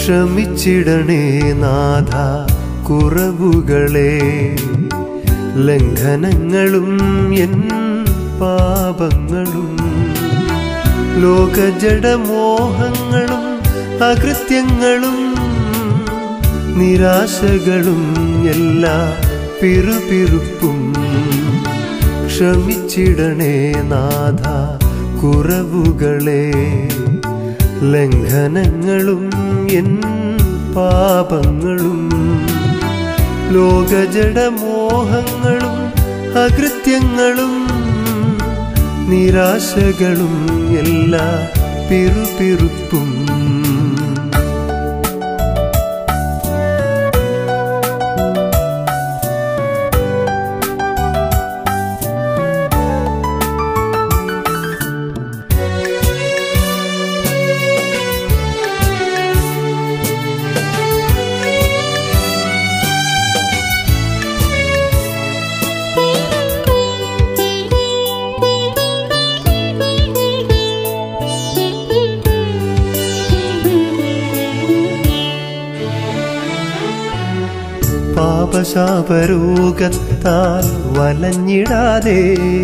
ക്ഷമിച്ചിടണേ നാഥ കുറവുകളെ ലംഘനങ്ങളും എൻ പാപങ്ങളും ലോകജടമോഹങ്ങളും അകൃത്യങ്ങളും നിരാശകളും എല്ലാ പിറുപിറുപ്പും ക്ഷമിച്ചിടണേ നാഥ കുറവുകളെ ലംഘനങ്ങളും എൻ പാപങ്ങളും ലോകജടമോഹങ്ങളും അകൃത്യങ്ങളും നിരാശകളും എല്ലാ പിറുപിറുപ്പും പാപശാപരോഗത്താൽ വലഞ്ഞിടാതെ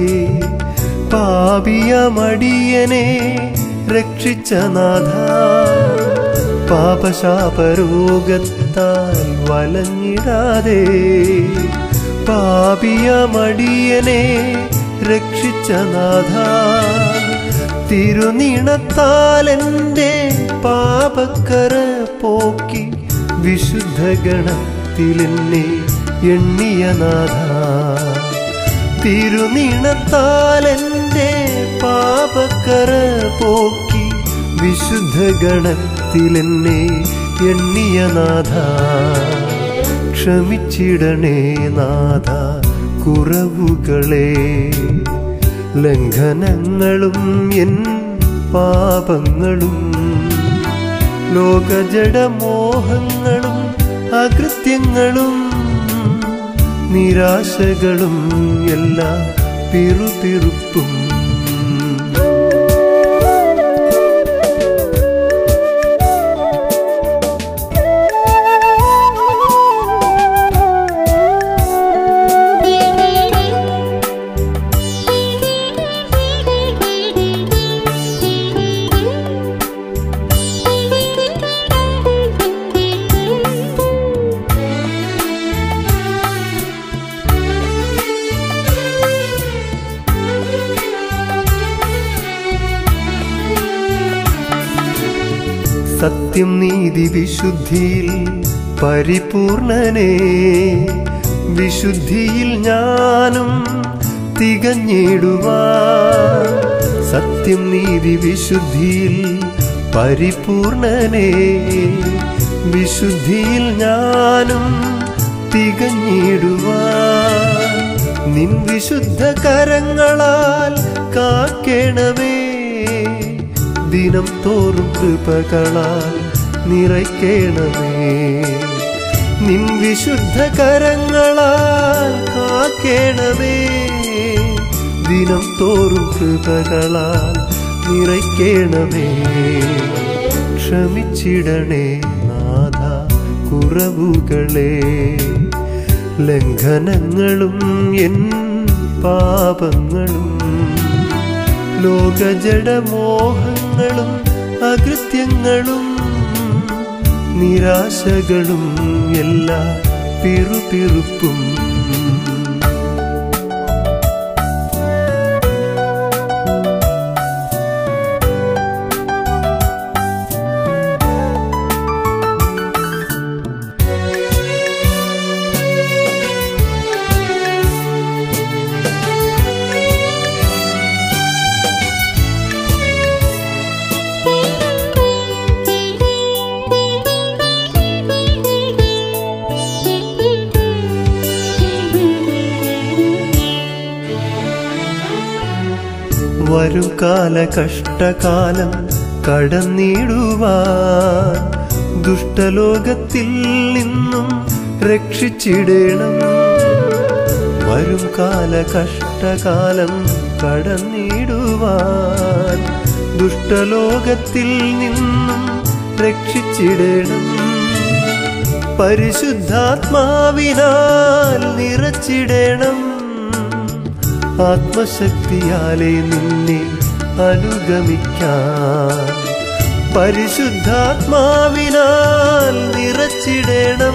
പാപിയമടിയനെ രക്ഷിച്ച നാഥ പാപശാപരോഗത്താൽ വലഞ്ഞിടാതെ പാപിയമടിയനെ രക്ഷിച്ച നാഥ തിരുനീണത്താൽ എൻ്റെ പാപക്കര പോക്കി വിശുദ്ധ ഗണത്തിലെന്നെ എണ്ണിയ നാഥ തിരുനീണത്താൽ എൻ്റെ പാപക്കര പോക്കി വിശുദ്ധ ഗണത്തിലെന്നെ എണ്ണിയ നാഥ ക്ഷമിച്ചിടണേ നാഥ കുറവുകളെ ലംഘനങ്ങളും എൻ പാപങ്ങളും ലോകജടമോഹങ്ങളും അകൃത്യങ്ങളും നിരാശകളും എല്ലാ പിറുപിറുപ്പും സത്യം നീതി വിശുദ്ധിയിൽ പരിപൂർണനെ വിശുദ്ധിയിൽ ഞാനും തികഞ്ഞിടുവാൻ സത്യം നീതി വിശുദ്ധിയിൽ പരിപൂർണനെ വിശുദ്ധിയിൽ ഞാനും തികഞ്ഞിടുവാൻ നിൻ വിശുദ്ധ കരങ്ങളാൽ കാക്കേണമേ ദിനം തോറും കൃപകളാൽ നിറയ്ക്കണമേ നിൻ വിശുദ്ധ കരങ്ങളാൽ കാക്കേണമേ ദിനം തോറും കൃപകളാൽ നിറയ്ക്കണമേ ക്ഷമിച്ചിടണേ നാഥ കുറവുകളെ ലംഘനങ്ങളും എൻ പാപങ്ങളും ലോകജടമോഹങ്ങളും അകൃത്യങ്ങളും നിരാശകളും എല്ലാ പിറുപിറുപ്പും വരും കാല കഷ്ടകാലം കടന്നിടുവാൻ ദുഷ്ടലോകത്തിൽ നിന്നും രക്ഷിച്ചിടണം വരും കാല കഷ്ടകാലം കടന്നിടുവാൻ ദുഷ്ടലോകത്തിൽ നിന്നും രക്ഷിച്ചിടണം പരിശുദ്ധാത്മാവിനാൽ നിറച്ചിടണം ആത്മശക്തിയാലെ നിന്നെ അനുഗമിക്കാൻ പരിശുദ്ധാത്മാവിനാൽ നിറച്ചിടണം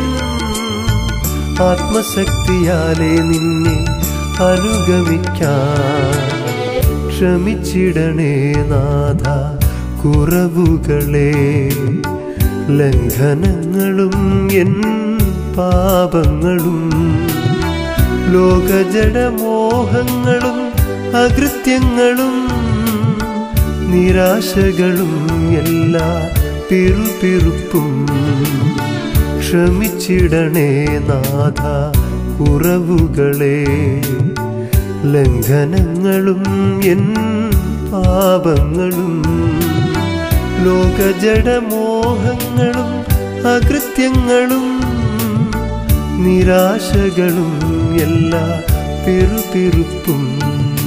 ആത്മശക്തിയാലെ നിന്നെ അനുഗമിക്കാൻ ക്ഷമിച്ചിടണേ നാഥ കുറവുകളെ ലംഘനങ്ങളും എൻ പാപങ്ങളും ലോകജടമോഹങ്ങളും അകൃത്യങ്ങളും നിരാശകളും എല്ലാ പിറുപിറുപ്പും ക്ഷമിച്ചിടണേ നാഥ കുറവുകളെ ലംഘനങ്ങളും എൻ പാപങ്ങളും ലോകജടമോഹങ്ങളും അകൃത്യങ്ങളും നിരാശകളും എല്ലാ പിറുപിറുപ്പും